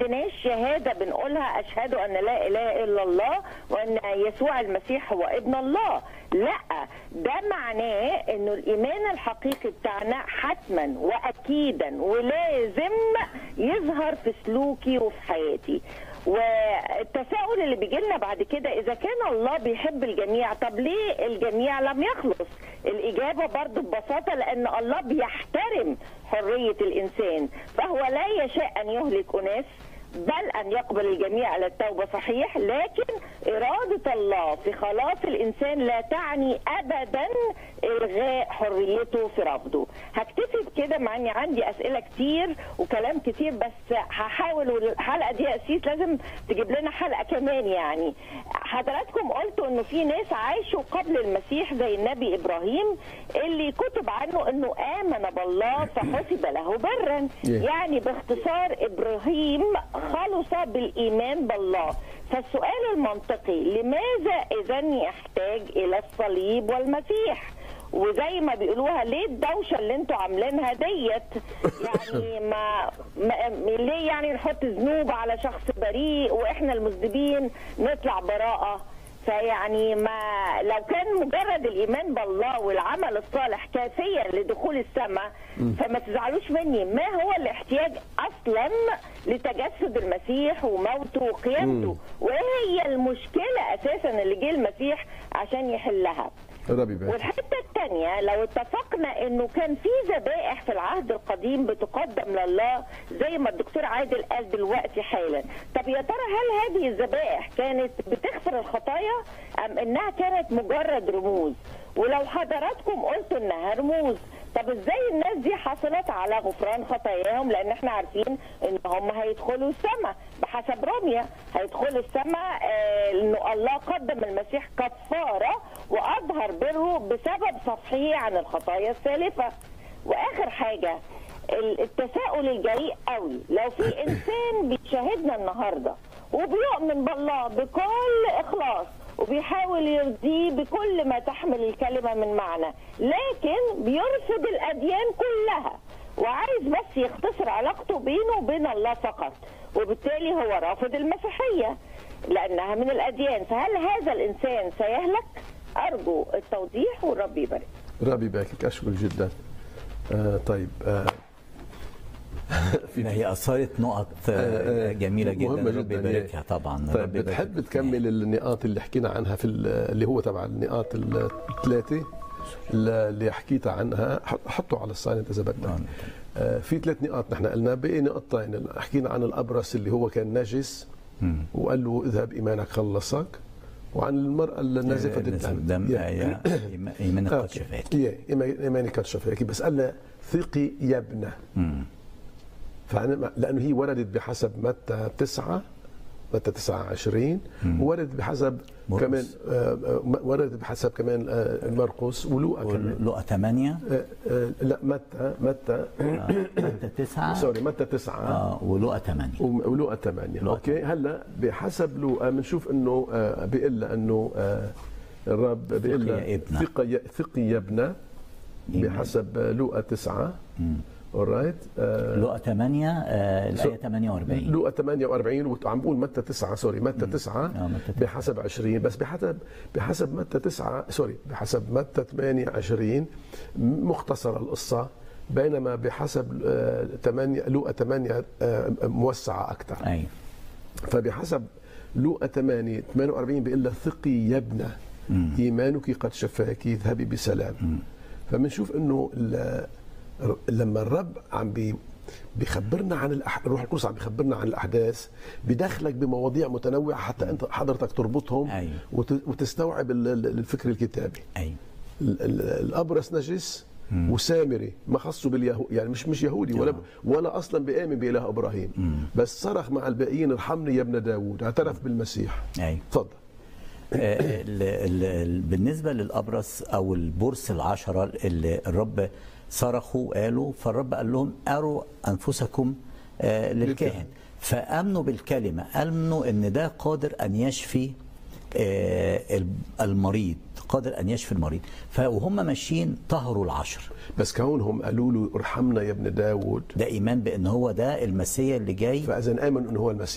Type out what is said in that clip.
عندناش شهاده بنقولها اشهد ان لا اله الا الله وان يسوع المسيح هو ابن الله لا ده معناه انه الايمان الحقيقي بتاعنا حتما واكيدا ولازم يظهر في سلوكي وفي حياتي والتساؤل اللي بيجي لنا بعد كده اذا كان الله بيحب الجميع طب ليه الجميع لم يخلص الاجابه برضه ببساطه لان الله بيحترم حريه الانسان فهو لا يشاء ان يهلك اناس بل ان يقبل الجميع على التوبه صحيح لكن اراده الله في خلاص الانسان لا تعني ابدا الغاء حريته في رفضه هكتفي بكده مع اني عندي اسئله كتير وكلام كتير بس هحاول والحلقه دي يا اسيس لازم تجيب لنا حلقه كمان يعني حضراتكم قلتوا انه في ناس عاشوا قبل المسيح زي النبي ابراهيم اللي كتب عنه انه امن بالله فحسب له برا يعني باختصار ابراهيم خلص بالايمان بالله فالسؤال المنطقي لماذا اذا يحتاج الى الصليب والمسيح وزي ما بيقولوها ليه الدوشه اللي انتوا عاملينها ديت يعني ما, ما ليه يعني نحط ذنوب على شخص بريء واحنا المذنبين نطلع براءه فيعني ما لو كان مجرد الايمان بالله والعمل الصالح كافيا لدخول السماء فما تزعلوش مني ما هو الاحتياج اصلا لتجسد المسيح وموته وقيامته وايه هي المشكله اساسا اللي جه المسيح عشان يحلها ربي بقى. والحته الثانيه لو اتفقنا انه كان في ذبائح في العهد القديم بتقدم لله زي ما الدكتور عادل قال دلوقتي حالا طب يا ترى هل هذه الذبائح كانت بتغفر الخطايا ام انها كانت مجرد رموز ولو حضراتكم قلتوا انها رموز طب ازاي الناس دي حصلت على غفران خطاياهم لان احنا عارفين ان هم هيدخلوا السماء بحسب رمية هيدخلوا السماء آه انه الله قدم المسيح كفارة واظهر بره بسبب صفحه عن الخطايا السالفة واخر حاجة التساؤل الجريء قوي لو في انسان بيشاهدنا النهارده وبيؤمن بالله بكل اخلاص وبيحاول يرضيه بكل ما تحمل الكلمة من معنى لكن بيرفض الأديان كلها وعايز بس يختصر علاقته بينه وبين الله فقط وبالتالي هو رافض المسيحية لأنها من الأديان فهل هذا الإنسان سيهلك؟ أرجو التوضيح والرب يبارك ربي يباركك أشكر جدا آه طيب آه في هي اثارت نقط جميله جدا مهمة رب جدا يباركها طبعا طيب رب يبارك بتحب تكمل النقاط اللي حكينا عنها في اللي هو تبع النقاط الثلاثه اللي حكيت عنها حطوا على الساينت اذا بدك آه في ثلاث نقاط نحن قلنا بقي نقطتين حكينا عن الابرص اللي هو كان نجس وقال له اذهب ايمانك خلصك وعن المرأة النازفة الدم, الدم إيمانك قد شفاك إيمانك قد شفاك بس قال له ثقي يا ابنة لأنه هي وردت بحسب متى تسعة متى 29 وردت بحسب مرقس. كمان وردت بحسب كمان مرقس ولوقا كمان لوقا 8 لا متى متى متى 9 سوري متى 9 اه ولوقا 8 ولوقا 8 اوكي هلا بحسب لوقا بنشوف انه بيقول انه الرب بيقول ثقي ثقي يا ابنه بحسب لوقا 9 اورايت لقى 8 آه الايه 48 لقى 48 وعم بقول متى 9 سوري متى 9 بحسب 20 بس بحسب بحسب متى 9 سوري بحسب متى 28 مختصره القصه بينما بحسب 8 لوقا 8 موسعه اكثر ايوه فبحسب لوقا 8 48 بيقول لها ثقي يا ابنه ايمانك قد شفاك اذهبي بسلام فبنشوف انه لما الرب عم بي بيخبرنا عن الأح... روح القدس عم بيخبرنا عن الاحداث بدخلك بمواضيع متنوعه حتى انت حضرتك تربطهم أيوة. وت... وتستوعب الفكر الكتابي أيوة. الابرص نجس وسامري ما خصه باليهود يعني مش مش يهودي ولا ولا اصلا بيامن باله ابراهيم مم. بس صرخ مع الباقيين ارحمني يا ابن داوود اعترف بالمسيح ايوه تفضل آه، ال- ال- ال- بالنسبه للابرص او البرص العشره اللي الرب صرخوا وقالوا فالرب قال لهم اروا انفسكم آه، للكاهن فامنوا بالكلمه امنوا ان ده قادر ان يشفي آه، المريض قادر ان يشفي المريض فوهم ماشيين طهروا العشر بس كونهم قالوا له ارحمنا يا ابن داود ده ايمان بان هو ده المسيا اللي جاي فاذا امنوا انه هو المسيح